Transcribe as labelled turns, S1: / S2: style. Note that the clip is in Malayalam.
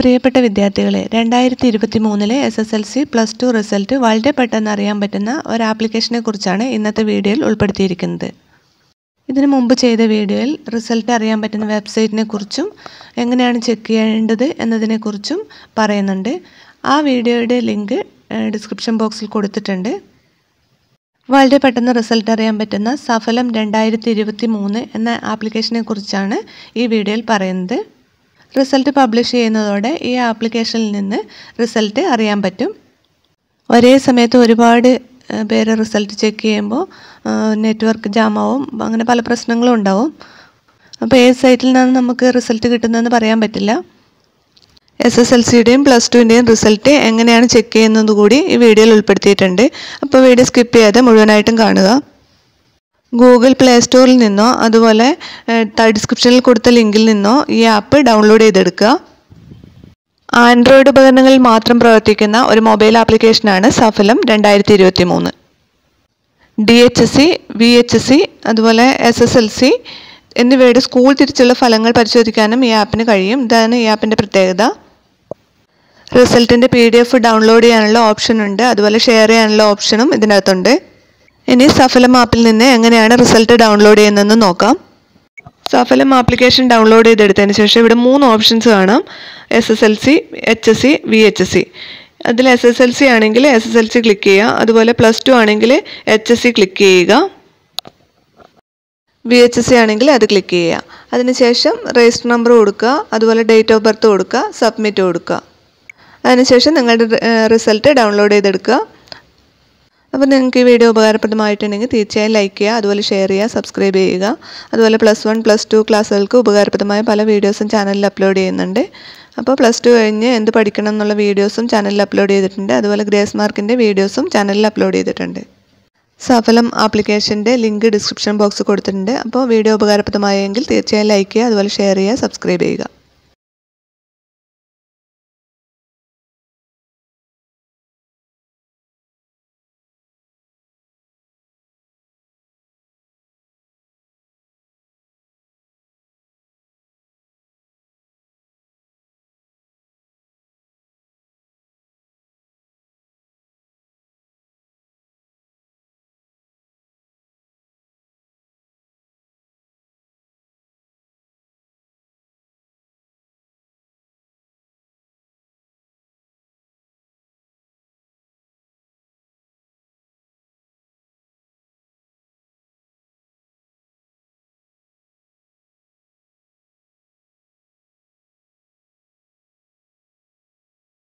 S1: പ്രിയപ്പെട്ട വിദ്യാർത്ഥികളെ രണ്ടായിരത്തി ഇരുപത്തി മൂന്നിലെ S S L C plus two result വളരെ പെട്ടെന്ന് അറിയാൻ പറ്റുന്ന ഒരു ആപ്ലിക്കേഷനെ കുറിച്ചാണ് ഇന്നത്തെ വീഡിയോയിൽ ഉൾപ്പെടുത്തിയിരിക്കുന്നത് ഇതിനു മുമ്പ് ചെയ്ത വീഡിയോയിൽ റിസൾട്ട് അറിയാൻ പറ്റുന്ന വെബ്സൈറ്റിനെ കുറിച്ചും എങ്ങനെയാണ് ചെക്ക് ചെയ്യേണ്ടത് എന്നതിനെക്കുറിച്ചും പറയുന്നുണ്ട് ആ വീഡിയോയുടെ ലിങ്ക് ഡിസ്ക്രിപ്ഷൻ ബോക്സിൽ കൊടുത്തിട്ടുണ്ട് വളരെ പെട്ടെന്ന് റിസൾട്ട് അറിയാൻ പറ്റുന്ന സഫലം രണ്ടായിരത്തി ഇരുപത്തി മൂന്ന് എന്ന ആപ്ലിക്കേഷനെ കുറിച്ചാണ് ഈ വീഡിയോയിൽ പറയുന്നത് റിസൾട്ട് പബ്ലിഷ് ചെയ്യുന്നതോടെ ഈ ആപ്ലിക്കേഷനിൽ നിന്ന് റിസൾട്ട് അറിയാൻ പറ്റും ഒരേ സമയത്ത് ഒരുപാട് ഏഹ്, പേര് റിസൾട്ട് ചെക്ക് ചെയ്യുമ്പോൾ നെറ്റ്വർക്ക് ജാമാവും അങ്ങനെ പല പ്രശ്നങ്ങളും ഉണ്ടാവും അപ്പോൾ ഏത് സൈറ്റിൽ നിന്നാണ് നമുക്ക് റിസൾട്ട് കിട്ടുന്നതെന്ന് പറയാൻ പറ്റില്ല എസ് എസ് എൽ സിയുടെയും പ്ലസ് ടുവിൻ്റെയും റിസൾട്ട് എങ്ങനെയാണ് ചെക്ക് ചെയ്യുന്നത് കൂടി ഈ വീഡിയോയിൽ ഉൾപ്പെടുത്തിയിട്ടുണ്ട് അപ്പോൾ വീഡിയോ സ്കിപ്പ് ചെയ്യാതെ മുഴുവനായിട്ടും കാണുക ഗൂഗിൾ പ്ലേ സ്റ്റോറിൽ നിന്നോ അതുപോലെ ഡിസ്ക്രിപ്ഷനിൽ കൊടുത്ത ലിങ്കിൽ നിന്നോ ഈ ആപ്പ് ഡൗൺലോഡ് ചെയ്തെടുക്കുക ആൻഡ്രോയിഡ് ഉപകരണങ്ങളിൽ മാത്രം പ്രവർത്തിക്കുന്ന ഒരു മൊബൈൽ ആപ്ലിക്കേഷനാണ് സഫലം രണ്ടായിരത്തി ഇരുപത്തി മൂന്ന് D H S C V H S C അതുപോലെ എസ് എസ് എൽ സി എന്നിവയുടെ സ്കൂൾ തിരിച്ചുള്ള ഫലങ്ങൾ പരിശോധിക്കാനും ഈ ആപ്പിന് കഴിയും ഇതാണ് ഈ ആപ്പിൻ്റെ പ്രത്യേകത റിസൾട്ടിൻ്റെ പി ഡി എഫ് ഡൗൺലോഡ് ചെയ്യാനുള്ള ഓപ്ഷൻ ഉണ്ട് അതുപോലെ ഷെയർ ചെയ്യാനുള്ള ഓപ്ഷനും ഇതിനകത്തുണ്ട് ഇനി സഫലം ആപ്പിൽ നിന്ന് എങ്ങനെയാണ് റിസൾട്ട് ഡൗൺലോഡ് ചെയ്യുന്നതെന്ന് നോക്കാം സഫലം ആപ്ലിക്കേഷൻ ഡൗൺലോഡ് ചെയ്തെടുത്തതിന് ശേഷം ഇവിടെ മൂന്ന് ഓപ്ഷൻസ് കാണാം S S L C H S C V H S C അതിൽ എസ് എസ് എൽ സി ആണെങ്കിൽ S S L C click ചെയ്യുക അതുപോലെ പ്ലസ് ടു ആണെങ്കിൽ എച്ച് എസ് സി ക്ലിക്ക് ചെയ്യുക വി എച്ച് എസ് സി ആണെങ്കിൽ അത് ക്ലിക്ക് ചെയ്യുക അതിനുശേഷം രജിസ്റ്റർ നമ്പർ കൊടുക്കുക അതുപോലെ ഡേറ്റ് ഓഫ് ബർത്ത് കൊടുക്കുക സബ്മിറ്റ് കൊടുക്കുക അതിനുശേഷം നിങ്ങളുടെ റിസൾട്ട് ഡൗൺലോഡ് ചെയ്തെടുക്കുക അപ്പോൾ നിങ്ങൾക്ക് ഈ വീഡിയോ ഉപകാരപ്രദമായിട്ടുണ്ടെങ്കിൽ തീർച്ചയായും ലൈക്ക് ചെയ്യുക അതുപോലെ ഷെയർ ചെയ്യുക സബ്സ്ക്രൈബ് ചെയ്യുക അതുപോലെ പ്ലസ് വൺ പ്ലസ് ടു ക്ലാസ്സുകൾക്ക് ഉപകാരപ്രദമായ പല വീഡിയോസും ചാനലിൽ അപ്ലോഡ് ചെയ്യുന്നുണ്ട് അപ്പോൾ പ്ലസ് ടു കഴിഞ്ഞ് എന്ത് പഠിക്കണം എന്നുള്ള വീഡിയോസും ചാനലിൽ അപ്ലോഡ് ചെയ്തിട്ടുണ്ട് അതുപോലെ ഗ്രേസ് മാർക്കിൻ്റെ വീഡിയോസും ചാനലിൽ അപ്ലോഡ് ചെയ്തിട്ടുണ്ട് സഫലം ആപ്ലിക്കേഷൻ്റെ ലിങ്ക് ഡിസ്ക്രിപ്ഷൻ ബോക്സ് കൊടുത്തിട്ടുണ്ട് അപ്പോൾ വീഡിയോ ഉപകാരപ്രദമായെങ്കിൽ തീർച്ചയായും ലൈക്ക് ചെയ്യുക അതുപോലെ ഷെയർ ചെയ്യുക സബ്സ്ക്രൈബ് ചെയ്യുക